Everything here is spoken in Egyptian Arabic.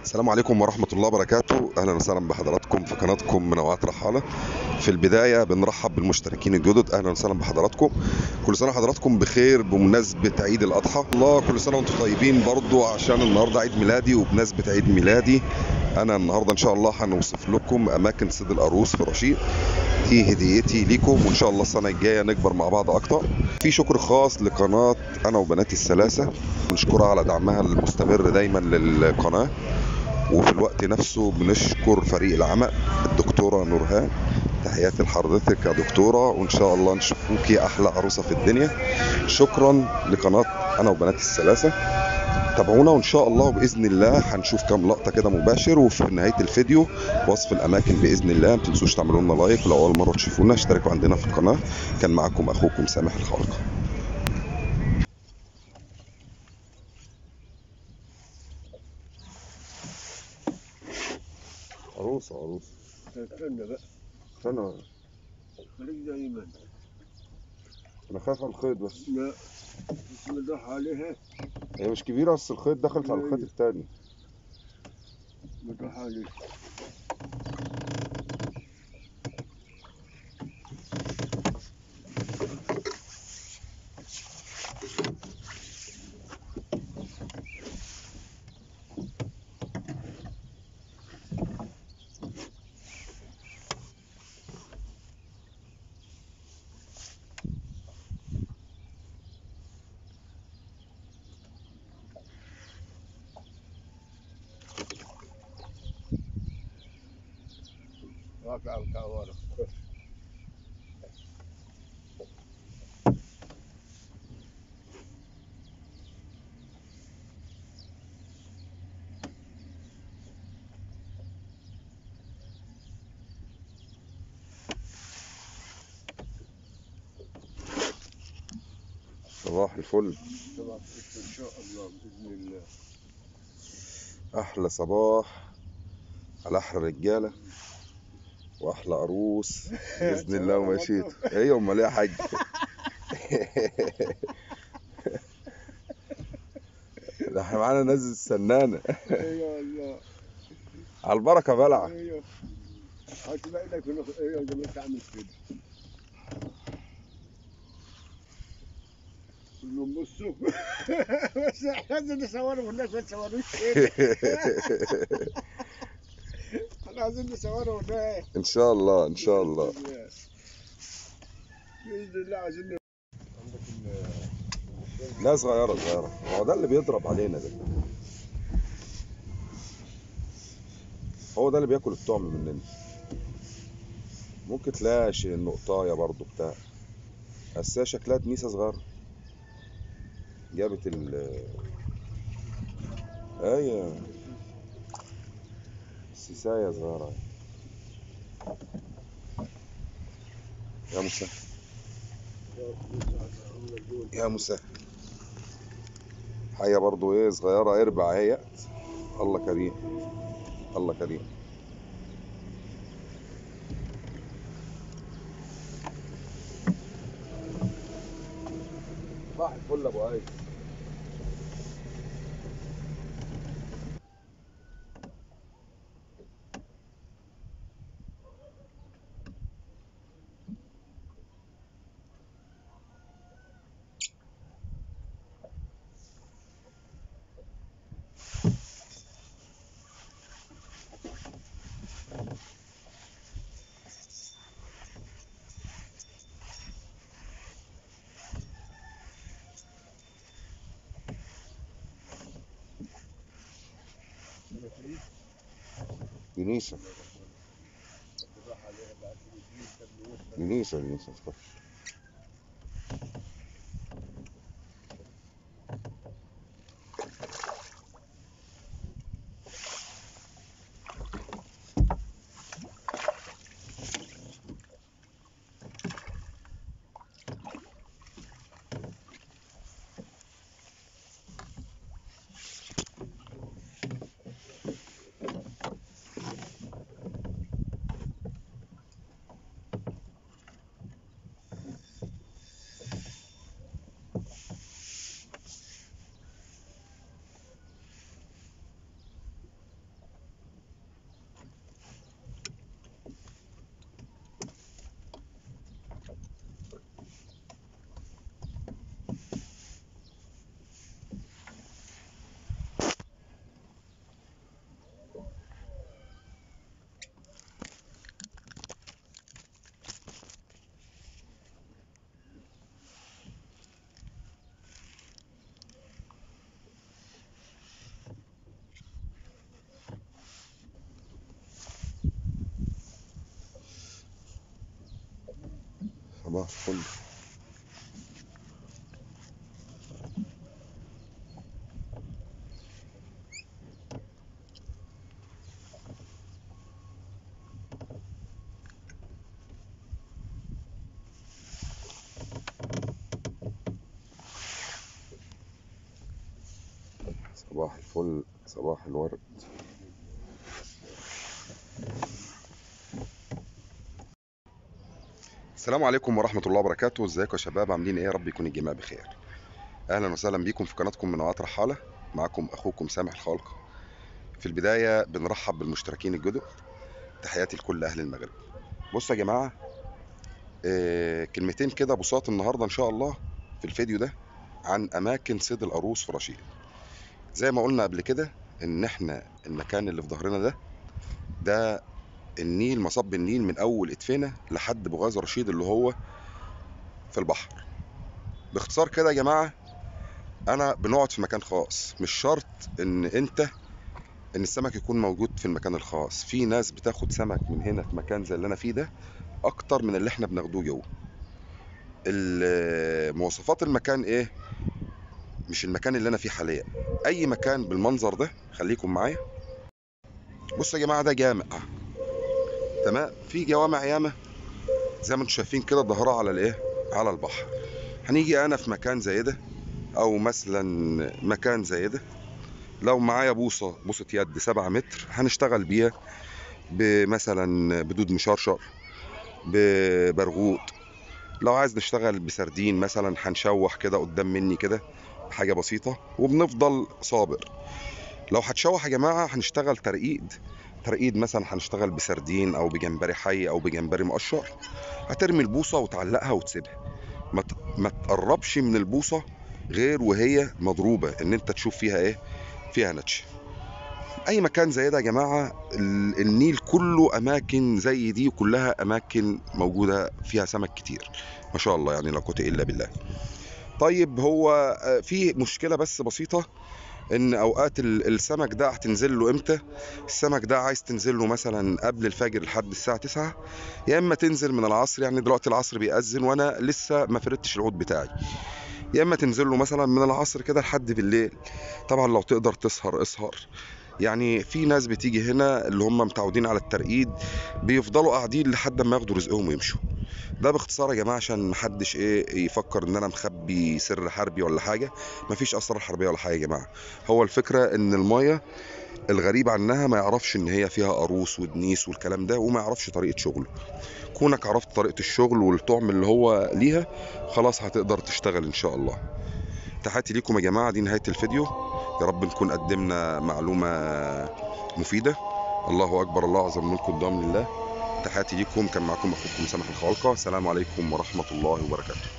السلام عليكم ورحمة الله وبركاته أهلا وسهلا بحضراتكم في قناتكم منوعات رحالة في البداية بنرحب بالمشتركين الجدد أهلا وسهلا بحضراتكم كل سنة حضراتكم بخير بمناسبة عيد الأضحى الله كل سنة وأنتم طيبين برضو عشان النهاردة عيد ميلادي وبمناسبة عيد ميلادي أنا النهاردة إن شاء الله هنوصف لكم أماكن صيد القاروص في رشيد دي هديتي ليكم وإن شاء الله السنة الجاية نكبر مع بعض أكتر في شكر خاص لقناة أنا وبناتي الثلاثة بنشكرها على دعمها المستمر دايما للقناة وفي الوقت نفسه بنشكر فريق العمل الدكتورة نورهان تحياتي لحضرتك يا دكتورة وإن شاء الله نشوفوكي أحلى عروسة في الدنيا شكرا لقناة أنا وبناتي الثلاثة تابعونا وإن شاء الله بإذن الله هنشوف كام لقطة كده مباشر وفي نهاية الفيديو وصف الأماكن بإذن الله ما تنسوش تعملوا لنا لايك لو أول مرة تشوفونا اشتركوا عندنا في القناة كان معاكم أخوكم سامح الخالق عروسة عروسة استنى بقى استنى خليك دايما أنا خايف على الخيط بس لا بسم الله عليها هي مش كبيرة بس الخيط دخلت على الخيط التاني مدح عليها واقع الكوارث صباح الفل طبعا ان شاء الله باذن الله احلى صباح على احلى رجاله واحلى عروس باذن الله ومشيت ايوه امال ايه يا حاج ده احنا معانا ناس السنانه ايوه الله على البركه بلعه ايوه هتلاقي لك نخ- ايوه زي ما انت عامل كده كلهم بصوا بس احنا عايزين نصورهم والناس ما تصوروش كده احنا عايزين نصورهم والناس ان شاء الله ان شاء الله باذن الله عايزين ن- لا صغيره صغيره هو ده اللي بيضرب علينا ده هو ده اللي بياكل الطعم مننا ممكن تلاقي ش- نقطايه برضو بتاع بس هي شكلها تنيسه صغيره جابت ال ايوه سيسايه صغيره يا مسهل يا مسهل حية برضو ايه صغيرة اربع اهي الله كريم الله كريم صباح الفل ابو ايس يونيسا يونيسا يونيسا تخافش صباح الفل صباح الفل صباح الورد السلام عليكم ورحمة الله وبركاته ازيكم يا شباب عاملين ايه يا رب يكون الجميع بخير اهلا وسهلا بيكم في قناتكم منوعات رحالة معكم اخوكم سامح الخالق في البداية بنرحب بالمشتركين الجدد تحياتي لكل اهل المغرب بصوا يا جماعة آه، كلمتين كده بساط النهاردة ان شاء الله في الفيديو ده عن اماكن صيد القاروص في رشيد زي ما قلنا قبل كده ان احنا المكان اللي في ظهرنا ده ده النيل مصب النيل من اول ادفنه لحد بغاز رشيد اللي هو في البحر باختصار كده يا جماعه انا بنقعد في مكان خاص مش شرط ان انت ان السمك يكون موجود في المكان الخاص في ناس بتاخد سمك من هنا في مكان زي اللي انا فيه ده اكتر من اللي احنا بناخدوه جوه ال- مواصفات المكان ايه مش المكان اللي انا فيه حاليا اي مكان بالمنظر ده خليكم معايا بصوا يا جماعه ده جامع تمام في جوامع ياما زي ما انتم شايفين كده ظهرها على الايه على البحر هنيجي انا في مكان زي ده او مثلا مكان زي ده لو معايا بوصه بوصه يد 7 متر هنشتغل بيها بمثلا بدود مشرشر ببرغوث لو عايز نشتغل بسردين مثلا هنشوح كده قدام مني كده حاجه بسيطه وبنفضل صابر لو هتشوح يا جماعه هنشتغل ترقيد ترقيد مثلا هنشتغل بسردين او بجمبري حي او بجمبري مقشر هترمي البوصه وتعلقها وتسيبها ما ت- ما تقربش من البوصه غير وهي مضروبه ان انت تشوف فيها ايه فيها نتش اي مكان زي ده يا جماعه ال- النيل كله اماكن زي دي كلها اماكن موجوده فيها سمك كتير ما شاء الله يعني لا قوه الا بالله طيب هو آه، في مشكله بس بسيطه ان اوقات ال- السمك ده هتنزل له امتى السمك ده عايز تنزل له مثلا قبل الفجر لحد الساعه 9 يا اما تنزل من العصر يعني دلوقتي العصر بيأذن وانا لسه ما فردتش العود بتاعي يا اما تنزل له مثلا من العصر كده لحد بالليل طبعا لو تقدر تسهر اسهر يعني في ناس بتيجي هنا اللي هم متعودين على الترقيد بيفضلوا قاعدين لحد ما ياخدوا رزقهم ويمشوا ده باختصار يا جماعه عشان محدش ايه يفكر ان انا مخبي سر حربي ولا حاجه مفيش اسرار حربيه ولا حاجه يا جماعه هو الفكره ان المايه الغريب عنها ما يعرفش ان هي فيها قاروص ودنيس والكلام ده وما يعرفش طريقه شغله كونك عرفت طريقه الشغل والطعم اللي هو ليها خلاص هتقدر تشتغل ان شاء الله تحياتي ليكم يا جماعه دي نهايه الفيديو يا رب نكون قدمنا معلومه مفيده الله اكبر الله اعظم منكم قدام لله تحياتي ليكم كان معكم اخوكم سامح الخالقه السلام عليكم ورحمه الله وبركاته